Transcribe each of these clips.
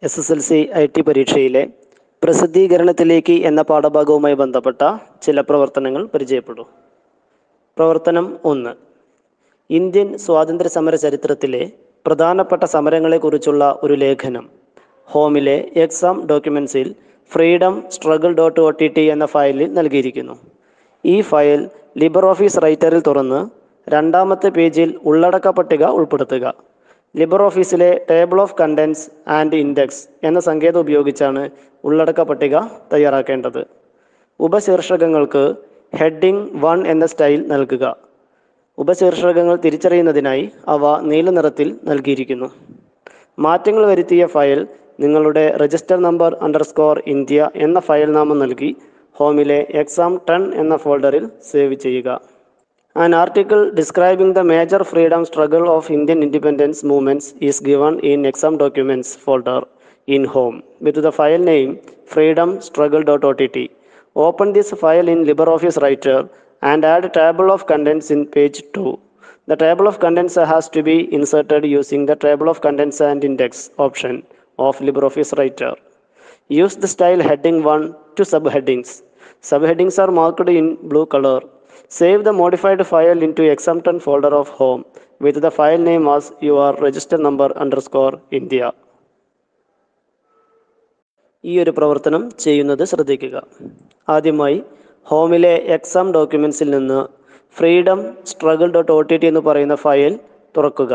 S S L C I T പരീക്ഷയിലെ പ്രസിദ്ധീകരണത്തിലേക്ക് എന്ന പാഠഭാഗവുമായി ബന്ധപ്പെട്ട ചില പ്രവർത്തനങ്ങൾ പരിചയപ്പെടൂ പ്രവർത്തനം ഒന്ന് ഇന്ത്യൻ സ്വാതന്ത്ര്യ സമര ചരിത്രത്തിലെ പ്രധാനപ്പെട്ട സമരങ്ങളെക്കുറിച്ചുള്ള ഒരു ലേഖനം ഹോമിലെ എക്സാം ഡോക്യുമെൻസിൽ freedom struggle dot O T T എന്ന ഫയലിൽ നൽകിയിരിക്കുന്നു ഈ ഫയൽ ലിബർ ഓഫീസ് റൈറ്ററിൽ തുറന്ന് രണ്ടാമത്തെ പേജിൽ ഉള്ളടക്ക പട്ടിക ഉൾപ്പെടുത്തുക ലിബർ ഓഫീസിലെ table of contents and index എന്ന സങ്കേതം ഉപയോഗിച്ചാണ് ഉള്ളടക്ക പട്ടിക തയ്യാറാക്കേണ്ടത് ഉപശീർഷകങ്ങൾക്ക് ഹെഡിംഗ് വൺ എന്ന സ്റ്റൈൽ നൽകുക ഉപശീർഷകങ്ങൾ തിരിച്ചറിയുന്നതിനായി അവ നീല നിറത്തിൽ നൽകിയിരിക്കുന്നു മാറ്റങ്ങൾ വരുത്തിയ ഫയൽ നിങ്ങളുടെ രജിസ്റ്റർ നമ്പർ അണ്ടർസ്കോർ ഇന്ത്യ എന്ന ഫയൽ നാമം നൽകി ഹോമിലെ എക്സാം ടെൻ എന്ന ഫോൾഡറിൽ സേവ് ചെയ്യുക An article describing the major freedom struggle of Indian independence movements is given in exam documents folder in home with the file name freedomstruggle.ott. Open this file in LibreOffice Writer and add table of contents in page 2. The table of contents has to be inserted using the table of contents and index option of LibreOffice Writer. Use the style heading 1 to subheadings. Subheadings are marked in blue color. Save the modified file into exam10 folder of home with the file name as your register number underscore India. ഈ ഒരു പ്രവർത്തനം ചെയ്യുന്നത് ശ്രദ്ധിക്കുക ആദ്യമായി ഹോമിലെ exam ഡോക്യുമെൻസിൽ നിന്ന് freedom struggle dot O T T എന്ന് പറയുന്ന ഫയൽ തുറക്കുക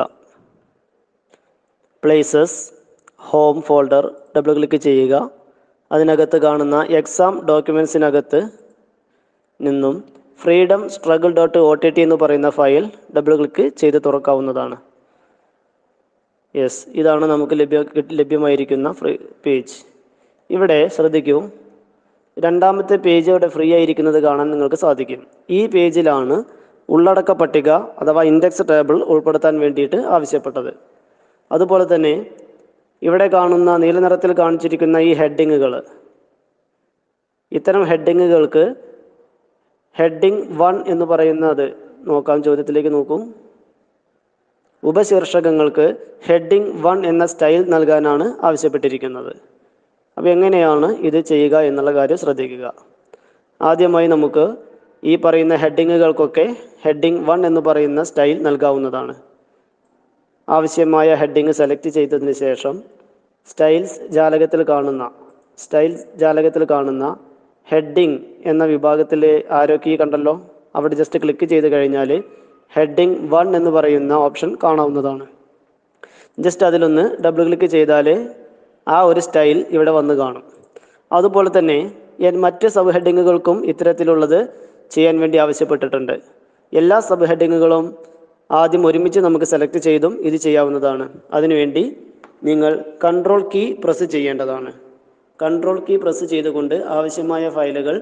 places home folder double click ചെയ്യുക അതിനകത്ത് കാണുന്ന എക്സാം ഡോക്യുമെൻസിനകത്ത് നിന്നും freedom struggle dot O T T എന്ന് പറയുന്ന ഫയൽ ഡബിൾ ക്ലിക്ക് ചെയ്ത് തുറക്കാവുന്നതാണ് യെസ് ഇതാണ് നമുക്ക് ലഭ്യ ലഭ്യമായിരിക്കുന്ന ഫ്രീ പേജ് ഇവിടെ ശ്രദ്ധിക്കൂ രണ്ടാമത്തെ പേജ് ഇവിടെ ഫ്രീ ആയിരിക്കുന്നത് കാണാൻ നിങ്ങൾക്ക് സാധിക്കും ഈ പേജിലാണ് ഉള്ളടക്ക പട്ടിക അഥവാ ഇൻഡെക്സ് ടേബിൾ ഉൾപ്പെടുത്താൻ വേണ്ടിയിട്ട് ആവശ്യപ്പെട്ടത് അതുപോലെ തന്നെ ഇവിടെ കാണുന്ന നീല നിറത്തിൽ കാണിച്ചിരിക്കുന്ന ഈ ഹെഡിങ്ങുകൾ ഇത്തരം ഹെഡിങ്ങുകൾക്ക് ഹെഡിങ് വൺ എന്ന് പറയുന്നത് നോക്കാം ചോദ്യത്തിലേക്ക് നോക്കൂ ഉപശീർഷകങ്ങൾക്ക് ഹെഡിങ് വൺ എന്ന സ്റ്റൈൽ നൽകാനാണ് ആവശ്യപ്പെട്ടിരിക്കുന്നത് അപ്പോൾ എങ്ങനെയാണ് ഇത് ചെയ്യുക എന്നുള്ള കാര്യം ശ്രദ്ധിക്കുക ആദ്യമായി നമുക്ക് ഈ പറയുന്ന ഹെഡിങ്ങുകൾക്കൊക്കെ ഹെഡിങ് വൺ എന്ന് പറയുന്ന സ്റ്റൈൽ നൽകാവുന്നതാണ് ആവശ്യമായ ഹെഡിങ് സെലക്ട് ചെയ്തതിന് ശേഷം സ്റ്റൈൽസ് ജാലകത്തിൽ കാണുന്ന സ്റ്റൈൽസ് ജാലകത്തിൽ കാണുന്ന ഹെഡിങ് എന്ന വിഭാഗത്തിൽ ആരോ കീ കണ്ടല്ലോ അവിടെ ജസ്റ്റ് ക്ലിക്ക് ചെയ്ത് കഴിഞ്ഞാൽ ഹെഡിങ് വൺ എന്ന് പറയുന്ന ഓപ്ഷൻ കാണാവുന്നതാണ് ജസ്റ്റ് അതിലൊന്ന് ഡബിൾ ക്ലിക്ക് ചെയ്താൽ ആ ഒരു സ്റ്റൈൽ ഇവിടെ വന്ന് കാണും അതുപോലെ തന്നെ മറ്റ് സബ് ഹെഡിങ്ങുകൾക്കും ഇത്തരത്തിലുള്ളത് ചെയ്യാൻ വേണ്ടി ആവശ്യപ്പെട്ടിട്ടുണ്ട് എല്ലാ സബ് ഹെഡിങ്ങുകളും ആദ്യം ഒരുമിച്ച് നമുക്ക് സെലക്ട് ചെയ്തും ഇത് ചെയ്യാവുന്നതാണ് അതിനുവേണ്ടി നിങ്ങൾ കൺട്രോൾ കീ പ്രസ് ചെയ്യേണ്ടതാണ് കൺട്രോൾ കീ പ്രസ് ചെയ്തുകൊണ്ട് ആവശ്യമായ ഫയലുകൾ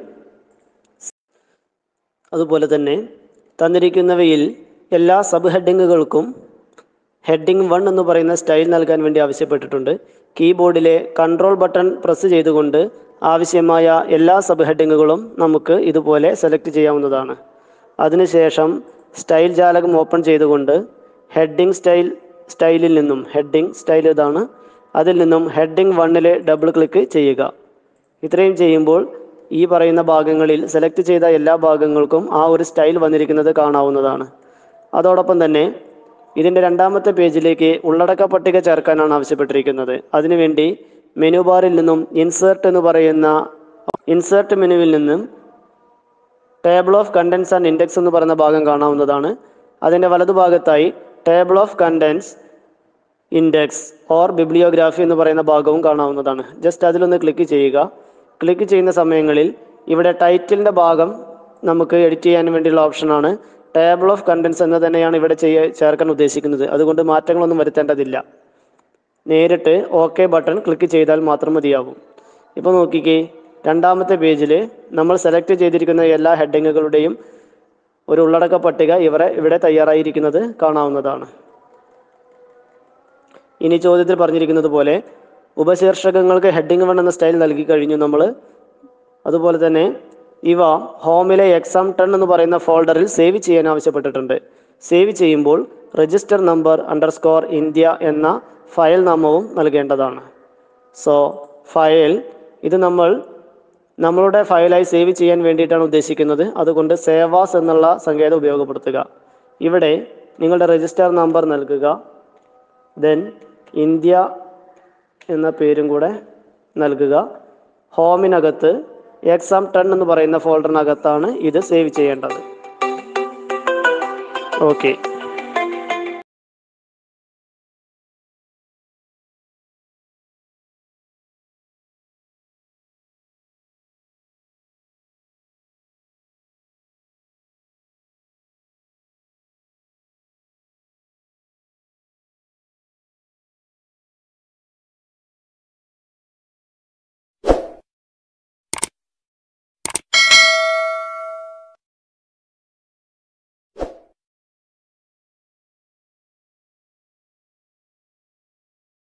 അതുപോലെ തന്നെ തന്നിരിക്കുന്നവയിൽ എല്ലാ സബ് ഹെഡിങ്ങുകൾക്കും ഹെഡിങ് വൺ എന്ന് പറയുന്ന സ്റ്റൈൽ നൽകാൻ വേണ്ടി ആവശ്യപ്പെട്ടിട്ടുണ്ട് കീബോർഡിലെ കൺട്രോൾ ബട്ടൺ പ്രസ് ചെയ്തുകൊണ്ട് ആവശ്യമായ എല്ലാ സബ് ഹെഡിങ്ങുകളും നമുക്ക് ഇതുപോലെ സെലക്ട് ചെയ്യാവുന്നതാണ് അതിനുശേഷം സ്റ്റൈൽ ജാലകം ഓപ്പൺ ചെയ്തുകൊണ്ട് ഹെഡിങ് സ്റ്റൈൽ സ്റ്റൈലിൽ നിന്നും ഹെഡിങ് സ്റ്റൈൽ ഇതാണ് അതിൽ നിന്നും ഹെഡിങ് വണ്ണിൽ ഡബിൾ ക്ലിക്ക് ചെയ്യുക ഇത്രയും ചെയ്യുമ്പോൾ ഈ പറയുന്ന ഭാഗങ്ങളിൽ സെലക്ട് ചെയ്ത എല്ലാ ഭാഗങ്ങൾക്കും ആ ഒരു സ്റ്റൈൽ വന്നിരിക്കുന്നത് കാണാവുന്നതാണ് അതോടൊപ്പം തന്നെ ഇതിൻ്റെ രണ്ടാമത്തെ പേജിലേക്ക് ഉള്ളടക്ക പട്ടിക ചേർക്കാനാണ് ആവശ്യപ്പെട്ടിരിക്കുന്നത് അതിനുവേണ്ടി മെനു ബാറിൽ നിന്നും ഇൻസേർട്ട് എന്ന് പറയുന്ന ഇൻസേർട്ട് മെനുവിൽ നിന്നും table of contents and index എന്ന് പറയുന്ന ഭാഗം കാണാവുന്നതാണ് അതിൻ്റെ വലതുഭാഗത്തായി table of contents index or bibliography എന്ന് പറയുന്ന ഭാഗവും കാണാവുന്നതാണ് ജസ്റ്റ് അതിലൊന്ന് ക്ലിക്ക് ചെയ്യുക ക്ലിക്ക് ചെയ്യുന്ന സമയങ്ങളിൽ ഇവിടെ ടൈറ്റിലിൻ്റെ ഭാഗം നമുക്ക് എഡിറ്റ് ചെയ്യാൻ വേണ്ടിയുള്ള ഓപ്ഷനാണ് ടേബിൾ ഓഫ് കണ്ടൻസ് എന്ന് തന്നെയാണ് ഇവിടെ ചെയ്യ ചേർക്കാൻ ഉദ്ദേശിക്കുന്നത് അതുകൊണ്ട് മാറ്റങ്ങളൊന്നും വരുത്തേണ്ടതില്ല നേരിട്ട് ഓക്കെ ബട്ടൺ ക്ലിക്ക് ചെയ്താൽ മാത്രം മതിയാകും ഇപ്പോൾ നോക്കിക്കേ രണ്ടാമത്തെ പേജിൽ നമ്മൾ സെലക്ട് ചെയ്തിരിക്കുന്ന എല്ലാ ഹെഡിങ്ങുകളുടെയും ഒരു ഉള്ളടക്ക പട്ടിക ഇവരെ ഇവിടെ തയ്യാറായിരിക്കുന്നത് കാണാവുന്നതാണ് ഇനി ചോദ്യത്തിൽ പറഞ്ഞിരിക്കുന്നത് പോലെ ഉപശീർഷകങ്ങൾക്ക് ഹെഡിങ് വൺ എന്ന സ്റ്റൈൽ നൽകി കഴിഞ്ഞു നമ്മൾ അതുപോലെ തന്നെ ഇവ ഹോമിലെ എക്സാം ടെൻ എന്ന് പറയുന്ന ഫോൾഡറിൽ സേവ് ചെയ്യാൻ ആവശ്യപ്പെട്ടിട്ടുണ്ട് സേവ് ചെയ്യുമ്പോൾ രജിസ്റ്റർ നമ്പർ അണ്ടർസ്കോർ ഇന്ത്യ എന്ന ഫയൽ നാമവും നൽകേണ്ടതാണ് സോ ഫയൽ ഇത് നമ്മൾ നമ്മളുടെ ഫയലായി സേവ് ചെയ്യാൻ വേണ്ടിയിട്ടാണ് ഉദ്ദേശിക്കുന്നത് അതുകൊണ്ട് സേവാസ് എന്നുള്ള സങ്കേതം ഉപയോഗപ്പെടുത്തുക ഇവിടെ നിങ്ങളുടെ രജിസ്റ്റർ നമ്പർ നൽകുക ദെൻ ഇന്ത്യ എന്ന പേരും കൂടെ നൽകുക ഹോമിനകത്ത് എക്സാം ടെൻ എന്ന് പറയുന്ന ഫോൾഡറിനകത്താണ് ഇത് സേവ് ചെയ്യേണ്ടത് ഓക്കെ